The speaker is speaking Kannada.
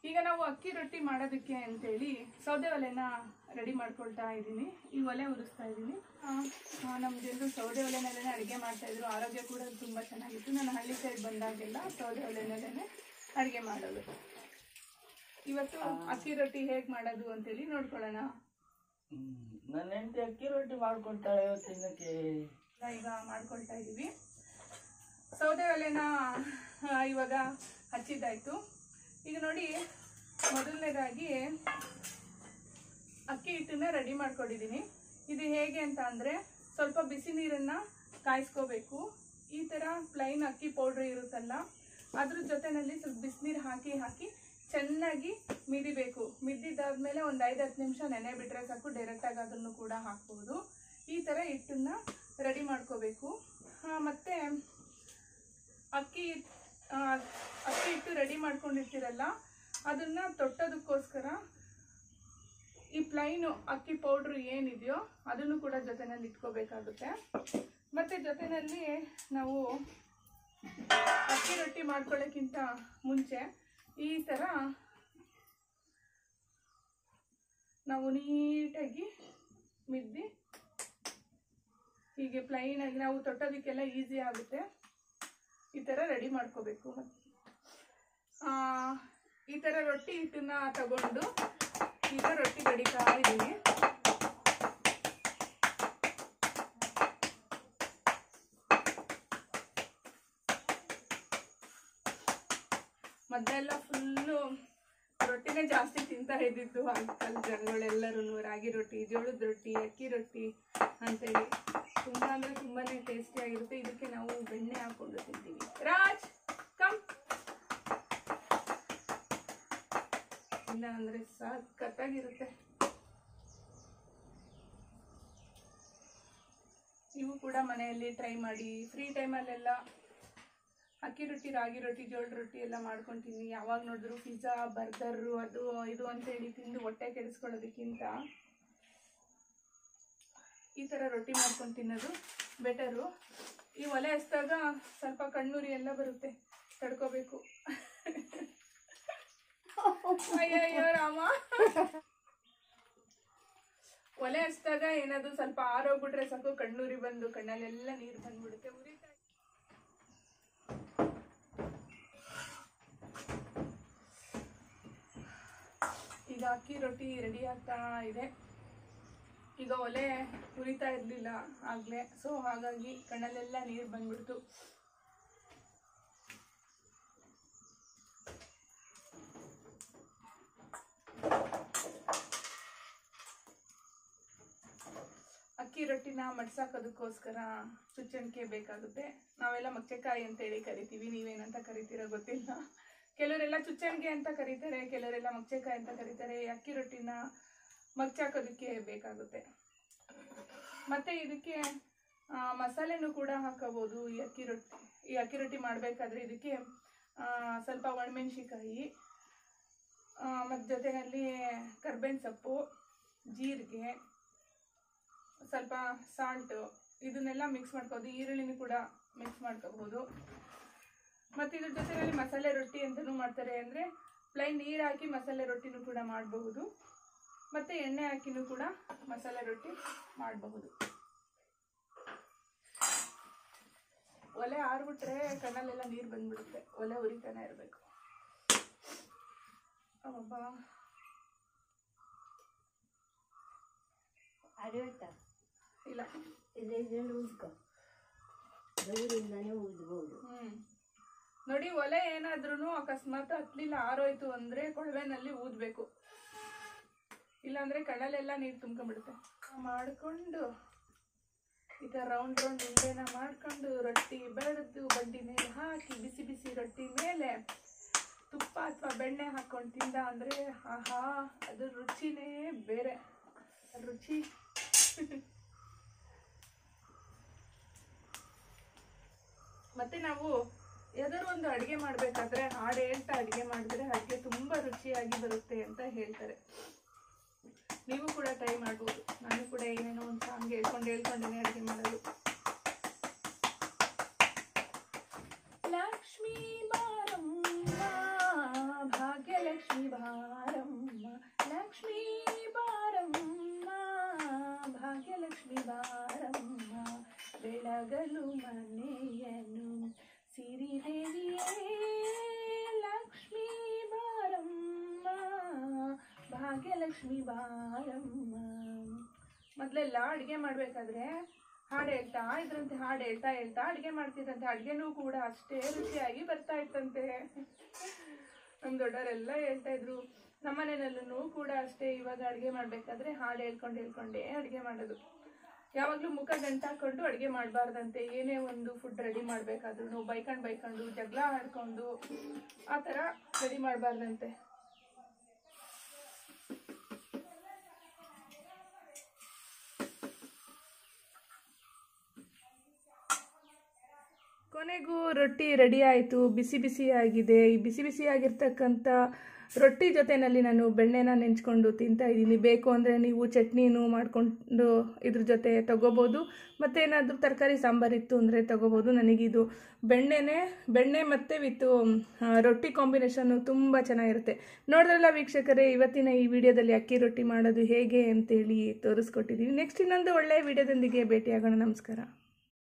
ಈಗ ನಾವು ಅಕ್ಕಿ ರೊಟ್ಟಿ ಮಾಡೋದಕ್ಕೆ ಅಂತೇಳಿ ಸೌದೆ ಒಲೆನ ರೆಡಿ ಮಾಡ್ಕೊಳ್ತಾ ಇದ್ದೀನಿ ಈ ಒಲೆ ಉರಿಸ್ತಾ ಇದ್ದೀನಿ ನಮ್ಮ ಜನರು ಸೌದೆ ಒಲೆನಲ್ಲೇ ಅಡುಗೆ ಮಾಡ್ತಾ ಇದ್ರು ಆರೋಗ್ಯ ಕೂಡ ತುಂಬ ಚೆನ್ನಾಗಿತ್ತು ನಾನು ಹಳ್ಳಿ ಸೈಡ್ ಬಂದಾಗೆಲ್ಲ ಸೌದೆ ಒಲೆನಲ್ಲೇ ಅಡುಗೆ ಮಾಡೋದು ಇವತ್ತು ಅಕ್ಕಿ ರೊಟ್ಟಿ ಹೇಗೆ ಮಾಡೋದು ಅಂತೇಳಿ ನೋಡ್ಕೊಳ್ಳೋಣ ಹ್ಮ್. ನನ್ನ ಹೆಂಡತಿ ಅಕ್ಕಿ ರೊಟ್ಟಿ ಮಾಡ್ಕೊಳ್ತಾಳೆ ಇವತ್ತಿನಕ್ಕೆ ಈಗ ಮಾಡ್ಕೊಳ್ತಾ ಇದ್ದೀವಿ ಸೌದೆ ಒಲೆನ ಆ, ಇವಾಗ ಹಚ್ಚಿದ್ದಾಯ್ತು ಈಗ ನೋಡಿ ಮೊದಲನೇದಾಗಿ ಅಕ್ಕಿ ಹಿಟ್ಟನ್ನ ರೆಡಿ ಮಾಡ್ಕೊಂಡಿದ್ದೀನಿ ಇದು ಹೇಗೆ ಅಂತ ಅಂದರೆ ಸ್ವಲ್ಪ ಬಿಸಿ ನೀರನ್ನು ಕಾಯಿಸ್ಕೋಬೇಕು ಈ ಥರ ಪ್ಲೈನ್ ಅಕ್ಕಿ ಪೌಡ್ರ್ ಇರುತ್ತಲ್ಲ ಅದ್ರ ಜೊತೆನಲ್ಲಿ ಸ್ವಲ್ಪ ಬಿಸಿನೀರು ಹಾಕಿ ಹಾಕಿ ಚೆನ್ನಾಗಿ ಮಿದಿಬೇಕು ಮಿದ್ದಿದ್ದಾದ್ಮೇಲೆ ಒಂದು ಐದು ಹತ್ತು ನಿಮಿಷ ನೆನೆ ಬಿಟ್ಟರೆ ಸಾಕು ಡೈರೆಕ್ಟಾಗಿ ಅದನ್ನು ಕೂಡ ಹಾಕ್ಬೋದು ಈ ಥರ ಹಿಟ್ಟನ್ನ ರೆಡಿ ಮಾಡ್ಕೋಬೇಕು ಆ, ಮತ್ತೆ ಅಕ್ಕಿ ಆ, ಅಕ್ಕಿ ಹಿಟ್ಟು ರೆಡಿ ಮಾಡ್ಕೊಂಡಿರ್ತೀರಲ್ಲ ಅದನ್ನ ತೊಟ್ಟೋದಕ್ಕೋಸ್ಕರ ಈ ಪ್ಲೈನು ಅಕ್ಕಿ ಪೌಡ್ರ್ ಏನಿದೆಯೋ ಅದನ್ನು ಕೂಡ ಜೊತೆನಲ್ಲಿ ಇಟ್ಕೋಬೇಕಾಗುತ್ತೆ ಮತ್ತೆ ಜೊತೆನಲ್ಲಿ ನಾವು ಅಕ್ಕಿ ರೊಟ್ಟಿ ಮಾಡ್ಕೊಳ್ಳೋಕ್ಕಿಂತ ಮುಂಚೆ ಈ ಥರ ನಾವು ನೀಟಾಗಿ ಮಿದ್ದಿ ಹೀಗೆ ಪ್ಲೈನ್ ಆಗಿ ನಾವು ತೊಟ್ಟೋದಕ್ಕೆಲ್ಲ ಈಸಿ ಆಗುತ್ತೆ ಈ ಥರ ರೆಡಿ ಮಾಡ್ಕೋಬೇಕು ಆ, ಈ ಥರ ರೊಟ್ಟಿ ಹಿಟ್ಟನ್ನ ತಗೊಂಡು ಈಗ ರೊಟ್ಟಿ ಬಡಿತಾ ಇದ್ದೀನಿ ಮೊದಲೆಲ್ಲ ಫುಲ್ಲು ರೊಟ್ಟಿನೇ ಜಾಸ್ತಿ ತಿಂತಾ ಇದ್ದಿದ್ದು ಅಂಕಲ್ ಜನಗಳೆಲ್ಲರೂ ರಾಗಿ ರೊಟ್ಟಿ ಜೋಳದ ರೊಟ್ಟಿ ಅಕ್ಕಿ ರೊಟ್ಟಿ ಅಂತೇಳಿ ತುಂಬ ಅಂದರೆ ತುಂಬಾ ಟೇಸ್ಟಿಯಾಗಿರುತ್ತೆ ಇದಕ್ಕೆ ನಾವು ಬೆಣ್ಣೆ ಹಾಕೊಂಡು ತಿಂತೀವಿ ರಾಜ್ ಕಮ್ ಇಲ್ಲ ಅಂದರೆ ಸಖತ್ತಾಗಿರುತ್ತೆ ನೀವು ಕೂಡ ಮನೆಯಲ್ಲಿ ಟ್ರೈ ಮಾಡಿ ಫ್ರೀ ಟೈಮಲ್ಲೆಲ್ಲ ಅಕ್ಕಿ ರೊಟ್ಟಿ ರಾಗಿ ರೊಟ್ಟಿ ಜೋಳದ ರೊಟ್ಟಿ ಎಲ್ಲ ಮಾಡ್ಕೊತೀನಿ ಯಾವಾಗ ನೋಡಿದ್ರು ಪಿಜ್ಜಾ ಬರ್ಗರು ಅದು ಇದು ಅಂತೇಳಿ ತಿಂದು ಹೊಟ್ಟೆ ಕೆಡಿಸ್ಕೊಳ್ಳೋದಕ್ಕಿಂತ ಈ ಥರ ರೊಟ್ಟಿ ಮಾಡ್ಕೊಂಡು ತಿನ್ನೋದು ಬೆಟರು ಈ ಒಲೆ ಹಚ್ಚಿದಾಗ ಸ್ವಲ್ಪ ಕಣ್ಣೂರಿ ಎಲ್ಲ ಬರುತ್ತೆ ತಡ್ಕೋಬೇಕು ಅಯ್ಯಯ್ಯೋ ರಾಮ ಒಲೆ ಹಚ್ಚಿದಾಗ ಏನಾದ್ರು ಸ್ವಲ್ಪ ಆರೋಗ್ಬಿಟ್ರೆ ಸಾಕು ಕಣ್ಣೂರಿ ಬಂದು ಕಣ್ಣಲ್ಲೆಲ್ಲ ನೀರು ಬಂದ್ಬಿಡುತ್ತೆ ಉರಿತಾ ಈಗ ಅಕ್ಕಿ ರೊಟ್ಟಿ ರೆಡಿ ಆಗ್ತಾ ಇದೆ ಈಗ ಒಲೆ ಉರಿತಾ ಇರಲಿಲ್ಲ ಆಗಲೇ ಸೊ ಹಾಗಾಗಿ ಕಣ್ಣಲ್ಲೆಲ್ಲ ನೀರು ಬಂದ್ಬಿಡ್ತು ಅಕ್ಕಿ ರೊಟ್ಟಿನ ಮಡ್ಸಾಕೋದಕ್ಕೋಸ್ಕರ ಚುಚ್ಚಣಿಕೆ ಬೇಕಾಗುತ್ತೆ ನಾವೆಲ್ಲ ಮಚ್ಚೆಕಾಯಿ ಅಂತೇಳಿ ಕರಿತೀವಿ ನೀವೇನಂತ ಕರಿತೀರೋ ಗೊತ್ತಿಲ್ಲ ಕೆಲವರೆಲ್ಲ ಚುಚ್ಚಣಿಗೆ ಅಂತ ಕರೀತಾರೆ ಕೆಲವರೆಲ್ಲ ಮಚ್ಚೆಕಾಯಿ ಅಂತ ಕರೀತಾರೆ ಈ ಅಕ್ಕಿ ರೊಟ್ಟಿನ ಮಗ್ಚಾಕೋದಕ್ಕೆ ಬೇಕಾಗುತ್ತೆ ಮತ್ತೆ ಇದಕ್ಕೆ ಆ, ಮಸಾಲೆನೂ ಕೂಡ ಹಾಕೋಬೋದು ಈ ಅಕ್ಕಿ ರೊಟ್ಟಿ ಈ ಅಕ್ಕಿ ರೊಟ್ಟಿ ಮಾಡಬೇಕಾದ್ರೆ ಇದಕ್ಕೆ ಆ, ಸ್ವಲ್ಪ ಒಣಮೆಣ್ಸಿಕಾಯಿ ಮತ್ತು ಜೊತೆಯಲ್ಲಿ ಕರ್ಬೇವಿನ ಸೊಪ್ಪು ಜೀರಿಗೆ ಸ್ವಲ್ಪ ಸಾಲ್ಟು ಇದನ್ನೆಲ್ಲ ಮಿಕ್ಸ್ ಮಾಡ್ಕೋದು ಈರುಳ್ಳಿನೂ ಕೂಡ ಮಿಕ್ಸ್ ಮಾಡ್ಕೋಬಹುದು ಮತ್ತು ಇದ್ರ ಜೊತೆಯಲ್ಲಿ ಮಸಾಲೆ ರೊಟ್ಟಿ ಅಂತಲೂ ಮಾಡ್ತಾರೆ ಅಂದರೆ ಪ್ಲೈನ್ ನೀರು ಹಾಕಿ ಮಸಾಲೆ ರೊಟ್ಟಿನೂ ಕೂಡ ಮಾಡಬಹುದು ಮತ್ತು ಎಣ್ಣೆ ಹಾಕಿನೂ ಕೂಡ ಮಸಾಲೆ ರೊಟ್ಟಿ ಮಾಡಬಹುದು ಒಲೆ ಆರ್ಬಿಟ್ರೆ ಕಣ್ಣಲ್ಲೆಲ್ಲ ನೀರು ಬಂದ್ಬಿಡುತ್ತೆ ಒಲೆ ಉರಿತಾನೆ ಇರಬೇಕು ಅಬ್ಬಾ ಅರಿವತ್ತ ಇಲ್ಲ ಇದನ್ನು ಉಜ್ಕೊ ದೂರಿಂದಾನೇ ಉಜ್ಬೋದು ಹ್ಮ್ ನೋಡಿ ಒಲೆ ಏನಾದ್ರೂ ಅಕಸ್ಮಾತ್ ಹತ್ಲಿಲ್ಲ ಆರೋಯ್ತು ಅಂದ್ರೆ ಕೊಳವೆನಲ್ಲಿ ಊದ್ಬೇಕು ಇಲ್ಲಾಂದ್ರೆ ಕಣ್ಣಲ್ಲೆಲ್ಲ ನೀರು ತುಂಬ್ಕೊಂಡ್ಬಿಡುತ್ತೆ ಮಾಡ್ಕೊಂಡು ಈ ಥರ ರೌಂಡ್ ರೌಂಡ್ ಉಂಡೆನ ಮಾಡ್ಕೊಂಡು ರೊಟ್ಟಿ ಬೆಳೆದು ಬಂಡಿ ಮೇಲೆ ಹಾಕಿ ಬಿಸಿ ಬಿಸಿ ರೊಟ್ಟಿ ಮೇಲೆ ತುಪ್ಪ ಅಥವಾ ಬೆಣ್ಣೆ ಹಾಕೊಂಡು ತಿಂದ ಅಂದ್ರೆ ಆಹಾ ಅದ್ರ ರುಚಿನೇ ಬೇರೆ ರುಚಿ ಮತ್ತೆ ನಾವು ಯಾವ್ದಾದ್ರು ಒಂದು ಅಡುಗೆ ಮಾಡಬೇಕಾದ್ರೆ ಹಾಡು ಹೇಳ್ತಾ ಅಡುಗೆ ಮಾಡಿದ್ರೆ ಅಡುಗೆ ತುಂಬ ರುಚಿಯಾಗಿ ಬರುತ್ತೆ ಅಂತ ಹೇಳ್ತಾರೆ ನೀವು ಕೂಡ ಟ್ರೈ ಮಾಡ್ಬೋದು ನಾನು ಕೂಡ ಏನೇನೋ ಒಂದು ಸಾಂಗ್ ಹೇಳ್ಕೊಂಡು ಹೇಳ್ಕೊಂಡೇನೆ ಅಡುಗೆ ಮಾಡೋದು ಲಕ್ಷ್ಮೀ ಬಾರಮ್ಮ ಭಾಗ್ಯಲಕ್ಷ್ಮಿ ಬಾ ಭಾಗ್ಯಲಕ್ಷ್ಮಿ ಬಾಳಮ್ಮ ಮೊದಲೆಲ್ಲ ಅಡುಗೆ ಮಾಡಬೇಕಾದ್ರೆ ಹಾಡು ಹೇಳ್ತಾ ಇದ್ರಂತೆ ಹಾಡು ಹೇಳ್ತಾ ಹೇಳ್ತಾ ಅಡುಗೆ ಮಾಡ್ತಿದ್ರಂತೆ ಅಡುಗೆನೂ ಕೂಡ ಅಷ್ಟೇ ರುಚಿಯಾಗಿ ಬರ್ತಾ ಇತ್ತಂತೆ ನಮ್ಮ ದೊಡ್ಡವರೆಲ್ಲ ಹೇಳ್ತಾ ಇದ್ರು ನಮ್ಮನೆಯಲ್ಲೂ ಕೂಡ ಅಷ್ಟೇ ಇವಾಗ ಅಡುಗೆ ಮಾಡಬೇಕಾದ್ರೆ ಹಾಡು ಹೇಳ್ಕೊಂಡು ಹೇಳ್ಕೊಂಡೇ ಅಡುಗೆ ಮಾಡೋದು ಯಾವಾಗಲೂ ಮುಖ ಗಂಟಾಕೊಂಡು ಅಡುಗೆ ಮಾಡಬಾರ್ದಂತೆ ಏನೇ ಒಂದು ಫುಡ್ ರೆಡಿ ಮಾಡಬೇಕಾದ್ರೂ ಬೈಕೊಂಡು ಬೈಕೊಂಡು ಜಗಳ ಆಡ್ಕೊಂಡು ಆ ಥರ ರೆಡಿ ಮಾಡಬಾರ್ದಂತೆ ಕೊನೆಗೂ ರೊಟ್ಟಿ ರೆಡಿ ಆಯಿತು ಬಿಸಿ ಬಿಸಿ ಆಗಿದೆ ಈ ಬಿಸಿ ಬಿಸಿ ಆಗಿರ್ತಕ್ಕಂಥ ರೊಟ್ಟಿ ಜೊತೆನಲ್ಲಿ ನಾನು ಬೆಣ್ಣೆನ ನೆಂಚ್ಕೊಂಡು ತಿಂತಾ ಇದ್ದೀನಿ ಬೇಕು ಅಂದರೆ ನೀವು ಚಟ್ನಿನೂ ಮಾಡಿಕೊಂಡು ಇದ್ರ ಜೊತೆ ತಗೋಬೋದು ಮತ್ತು ಏನಾದರೂ ತರಕಾರಿ ಸಾಂಬಾರಿತ್ತು ಅಂದರೆ ತಗೋಬೋದು ನನಗಿದು ಬೆಣ್ಣೆನೇ ಬೆಣ್ಣೆ ಮತ್ತು ವಿತ್ತು ರೊಟ್ಟಿ ಕಾಂಬಿನೇಷನ್ನು ತುಂಬ ಚೆನ್ನಾಗಿರುತ್ತೆ ನೋಡಿದ್ರಲ್ಲ ವೀಕ್ಷಕರೇ ಇವತ್ತಿನ ಈ ವಿಡಿಯೋದಲ್ಲಿ ಅಕ್ಕಿ ರೊಟ್ಟಿ ಮಾಡೋದು ಹೇಗೆ ಅಂತೇಳಿ ತೋರಿಸ್ಕೊಟ್ಟಿದ್ದೀವಿ ನೆಕ್ಸ್ಟ್ ಇನ್ನೊಂದು ಒಳ್ಳೆಯ ವಿಡಿಯೋದೊಂದಿಗೆ ಭೇಟಿಯಾಗೋಣ ನಮಸ್ಕಾರ